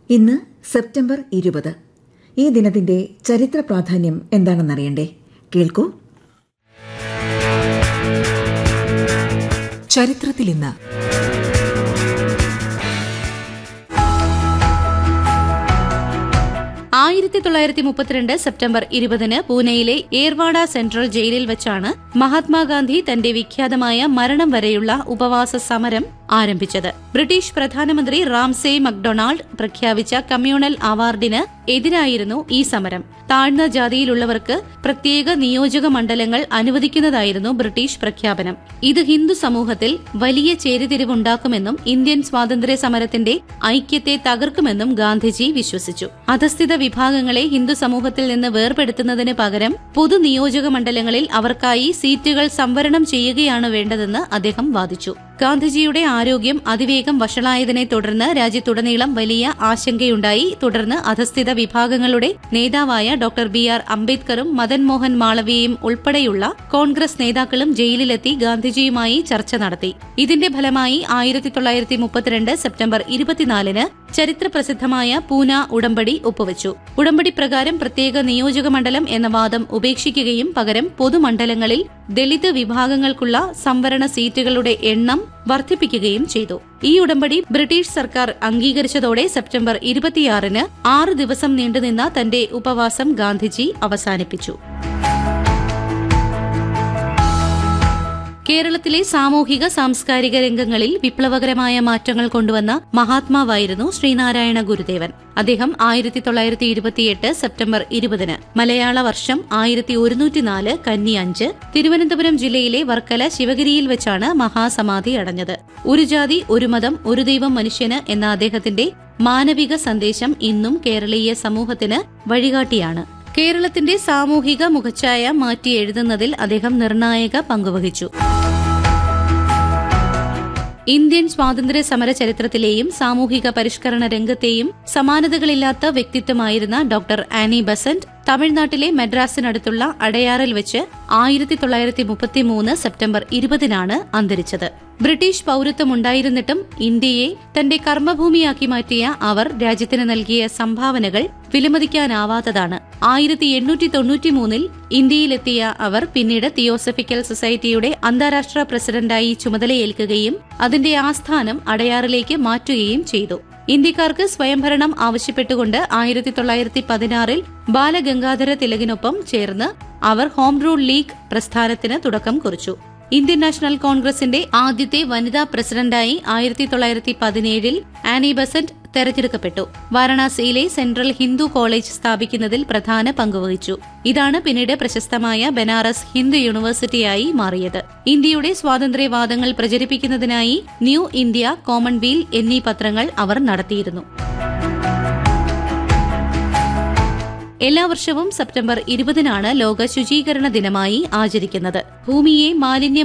ഇന്ന് സെപ്റ്റംബർ ഇരുപത് ഈ ദിനത്തിന്റെ ചരിത്ര പ്രാധാന്യം എന്താണെന്നറിയണ്ടേ കേൾക്കൂ ചരിത്രത്തിൽ ഇന്ന് ആയിരത്തി തൊള്ളായിരത്തി മുപ്പത്തിരണ്ട് സെപ്റ്റംബർ ഇരുപതിന് പൂനെയിലെ ഏർവാഡ സെൻട്രൽ ജയിലിൽ വെച്ചാണ് മഹാത്മാഗാന്ധി തന്റെ വിഖ്യാതമായ മരണം വരെയുള്ള ഉപവാസ സമരം ആരംഭിച്ചത് ബ്രിട്ടീഷ് പ്രധാനമന്ത്രി റാംസെ മക്ഡൊണാൾഡ് പ്രഖ്യാപിച്ച കമ്മ്യൂണൽ അവാർഡിന് എതിരായിരുന്നു ഈ സമരം താഴ്ന്ന ജാതിയിലുള്ളവർക്ക് പ്രത്യേക നിയോജക മണ്ഡലങ്ങൾ അനുവദിക്കുന്നതായിരുന്നു ബ്രിട്ടീഷ് പ്രഖ്യാപനം ഇത് ഹിന്ദു സമൂഹത്തിൽ വലിയ ചേരിതിരിവുണ്ടാക്കുമെന്നും ഇന്ത്യൻ സ്വാതന്ത്ര്യ സമരത്തിന്റെ ഐക്യത്തെ തകർക്കുമെന്നും ഗാന്ധിജി വിശ്വസിച്ചു അധസ്ഥിത വിഭാഗങ്ങളെ ഹിന്ദു സമൂഹത്തിൽ നിന്ന് വേർപെടുത്തുന്നതിന് പകരം പൊതു നിയോജക മണ്ഡലങ്ങളിൽ അവർക്കായി സീറ്റുകൾ സംവരണം ചെയ്യുകയാണ് വേണ്ടതെന്ന് അദ്ദേഹം വാദിച്ചു ഗാന്ധിജിയുടെ ആരോഗ്യം അതിവേഗം വഷളായതിനെ തുടർന്ന് രാജ്യത്തുടനീളം വലിയ ആശങ്കയുണ്ടായി തുടർന്ന് അധസ്ഥിത വിഭാഗങ്ങളുടെ നേതാവായ ഡോക്ടർ ബി ആർ അംബേദ്കറും മദൻ മോഹൻ മാളവ്യയും ഉൾപ്പെടെയുള്ള കോൺഗ്രസ് നേതാക്കളും ജയിലിലെത്തി ഗാന്ധിജിയുമായി ചർച്ച നടത്തി ഇതിന്റെ ഫലമായി ആയിരത്തി തൊള്ളായിരത്തി മുപ്പത്തിരണ്ട് സെപ്റ്റംബർ ഇരുപത്തിനാലിന് ചരിത്രപ്രസിദ്ധമായ പൂന ഉടമ്പടി ഒപ്പുവച്ചു ഉടമ്പടി പ്രകാരം പ്രത്യേക നിയോജക മണ്ഡലം എന്ന വാദം ഉപേക്ഷിക്കുകയും പകരം പൊതുമണ്ഡലങ്ങളിൽ ദളിത് വിഭാഗങ്ങൾക്കുള്ള സംവരണ സീറ്റുകളുടെ എണ്ണം വർദ്ധിപ്പിക്കുകയും ചെയ്തു ഈ ഉടമ്പടി ബ്രിട്ടീഷ് സർക്കാർ അംഗീകരിച്ചതോടെ സെപ്റ്റംബർ ഇരുപത്തിയാറിന് ആറ് ദിവസം നീണ്ടുനിന്ന തന്റെ ഉപവാസം ഗാന്ധിജി അവസാനിപ്പിച്ചു കേരളത്തിലെ സാമൂഹിക സാംസ്കാരിക രംഗങ്ങളിൽ വിപ്ലവകരമായ മാറ്റങ്ങൾ കൊണ്ടുവന്ന മഹാത്മാവായിരുന്നു ശ്രീനാരായണ ഗുരുദേവൻ അദ്ദേഹം ആയിരത്തി തൊള്ളായിരത്തി ഇരുപത്തിയെട്ട് സെപ്റ്റംബർ ഇരുപതിന് മലയാള വർഷം ആയിരത്തി ഒരുന്നൂറ്റിനാല് കന്നി അഞ്ച് തിരുവനന്തപുരം ജില്ലയിലെ വർക്കല ശിവഗിരിയിൽ വെച്ചാണ് മഹാസമാധി അടഞ്ഞത് ഒരു ജാതി ഒരു മതം ഒരു ദൈവം മനുഷ്യന് എന്ന അദ്ദേഹത്തിന്റെ മാനവിക സന്ദേശം ഇന്നും കേരളീയ സമൂഹത്തിന് വഴികാട്ടിയാണ് കേരളത്തിന്റെ സാമൂഹിക മുഖച്ഛായ മാറ്റി എഴുതുന്നതിൽ അദ്ദേഹം നിർണായക പങ്കുവഹിച്ചു ഇന്ത്യൻ സ്വാതന്ത്ര്യ സമര ചരിത്രത്തിലെയും സാമൂഹിക പരിഷ്കരണ രംഗത്തെയും സമാനതകളില്ലാത്ത വ്യക്തിത്വമായിരുന്ന ഡോക്ടർ ആനി ബസന്റ് തമിഴ്നാട്ടിലെ മദ്രാസിനടുത്തുള്ള അടയാറിൽ വെച്ച് ആയിരത്തി തൊള്ളായിരത്തി മുപ്പത്തിമൂന്ന് സെപ്റ്റംബർ ഇരുപതിനാണ് അന്തരിച്ചത് ബ്രിട്ടീഷ് പൌരത്വമുണ്ടായിരുന്നിട്ടും ഇന്ത്യയെ തന്റെ കർമ്മഭൂമിയാക്കി മാറ്റിയ അവർ രാജ്യത്തിന് നൽകിയ സംഭാവനകൾ വിലമതിക്കാനാവാത്തതാണ് ആയിരത്തി എണ്ണൂറ്റി തൊണ്ണൂറ്റിമൂന്നിൽ ഇന്ത്യയിലെത്തിയ അവർ പിന്നീട് തിയോസഫിക്കൽ സൊസൈറ്റിയുടെ അന്താരാഷ്ട്ര പ്രസിഡന്റായി ചുമതലയേൽക്കുകയും അതിന്റെ ആസ്ഥാനം അടയാറിലേക്ക് മാറ്റുകയും ചെയ്തു ഇന്ത്യക്കാർക്ക് സ്വയംഭരണം ആവശ്യപ്പെട്ടുകൊണ്ട് ആയിരത്തി തൊള്ളായിരത്തി പതിനാറിൽ ബാലഗംഗാധര തിലകിനൊപ്പം ചേർന്ന് അവർ ഹോം റൂൾ ലീഗ് പ്രസ്ഥാനത്തിന് തുടക്കം കുറിച്ചു ഇന്ത്യൻ നാഷണൽ കോൺഗ്രസിന്റെ ആദ്യത്തെ വനിതാ പ്രസിഡന്റായി ആയിരത്തി തൊള്ളായിരത്തി പതിനേഴിൽ ആനി ബസന്റ് തെരഞ്ഞെടുക്കപ്പെട്ടു വാരണാസിയിലെ സെൻട്രൽ ഹിന്ദു കോളേജ് സ്ഥാപിക്കുന്നതിൽ പ്രധാന പങ്കുവഹിച്ചു ഇതാണ് പിന്നീട് പ്രശസ്തമായ ബനാറസ് ഹിന്ദു യൂണിവേഴ്സിറ്റിയായി മാറിയത് ഇന്ത്യയുടെ സ്വാതന്ത്ര്യവാദങ്ങൾ പ്രചരിപ്പിക്കുന്നതിനായി ന്യൂ ഇന്ത്യ കോമൺവീൽ എന്നീ പത്രങ്ങൾ അവർ നടത്തിയിരുന്നു എല്ലാ വർഷവും സെപ്റ്റംബർ ഇരുപതിനാണ് ലോക ശുചീകരണ ദിനമായി ആചരിക്കുന്നത് ഭൂമിയെ മാലിന്യ